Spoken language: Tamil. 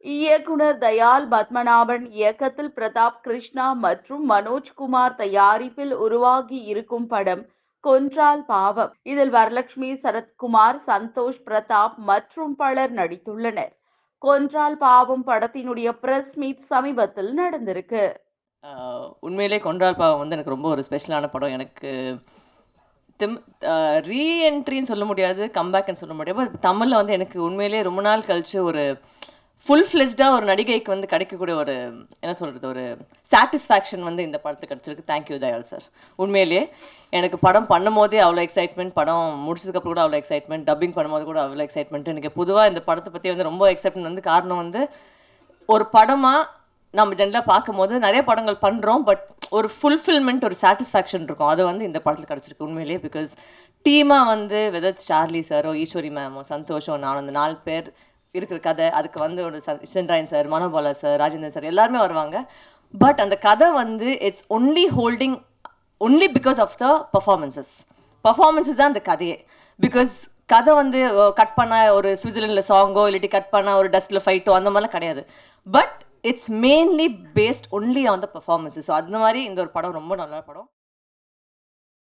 இயக்குனர் தயால் பத்மநாபன் இயக்கத்தில் பிரதாப் கிருஷ்ணா மற்றும் மனோஜ்குமார் தயாரிப்பில் உருவாகி இருக்கும் படம் கொன்றால் பாவம் இதில் வரலட்சுமி சரத்குமார் சந்தோஷ் பிரதாப் மற்றும் பலர் நடித்துள்ளனர் கொன்றால் பாவம் படத்தினுடைய பிரஸ் மீட் சமீபத்தில் நடந்திருக்கு ஆஹ் உண்மையிலே கொன்றால் பாவம் வந்து எனக்கு ரொம்ப ஒரு ஸ்பெஷலான படம் எனக்கு திம் ரீஎன்ட்ரின்னு சொல்ல முடியாது கம்பேக்னு சொல்ல முடியாது பட் தமிழில் வந்து எனக்கு உண்மையிலே ரொம்ப நாள் கழிச்சு ஒரு ஃபுல் ஃப்ளெஜ்டாக ஒரு நடிகைக்கு வந்து கிடைக்கக்கூடிய ஒரு என்ன சொல்கிறது ஒரு சாட்டிஸ்ஃபேக்ஷன் வந்து இந்த படத்துக்கு கிடச்சிருக்கு தேங்க்யூ தயால் சார் உண்மையிலேயே எனக்கு படம் பண்ணும் போதே அவ்வளோ எக்ஸைட்மெண்ட் படம் முடிச்சதுக்கப்புறம் கூட அவ்வளோ எக்ஸைட்மெண்ட் டப்பிங் பண்ணும்போது கூட அவ்வளோ எக்ஸைட்மெண்ட் எனக்கு பொதுவாக இந்த படத்தை பற்றி வந்து ரொம்ப எக்ஸைட்மெண்ட் வந்து காரணம் வந்து ஒரு படமாக நம்ம ஜென்ரலாக பார்க்கும்போது நிறைய படங்கள் பண்ணுறோம் பட் ஒரு ஃபுல்ஃபில்மெண்ட் ஒரு சாட்டிஸ்ஃபேக்ஷன் இருக்கும் அது வந்து இந்த படத்தில் கிடச்சிருக்கு உண்மையிலேயே பிகாஸ் டீமாக வந்து வெதர் சார்லி சாரோ ஈஸ்வரி மேமோ சந்தோஷம் நான் அந்த நாலு பேர் இருக்கிற கதை அதுக்கு வந்து ஒரு Sendrayan sir Manobala sir Rajendran sir எல்லாருமே வருவாங்க பட் அந்த கதை வந்து it's only holding only because of the performances performances தான் அந்த கதையே பிகாஸ் கதை வந்து கட் பண்ண ஒரு சுவிட்சர்லாண்டில் சாங்கோ இல்லாட்டி கட் பண்ண ஒரு டஸ்ட்டில் ஃபைட்டோ அந்த மாதிரிலாம் கிடையாது but it's mainly based only on the performances so அந்த மாதிரி இந்த ஒரு படம் ரொம்ப நல்ல படம்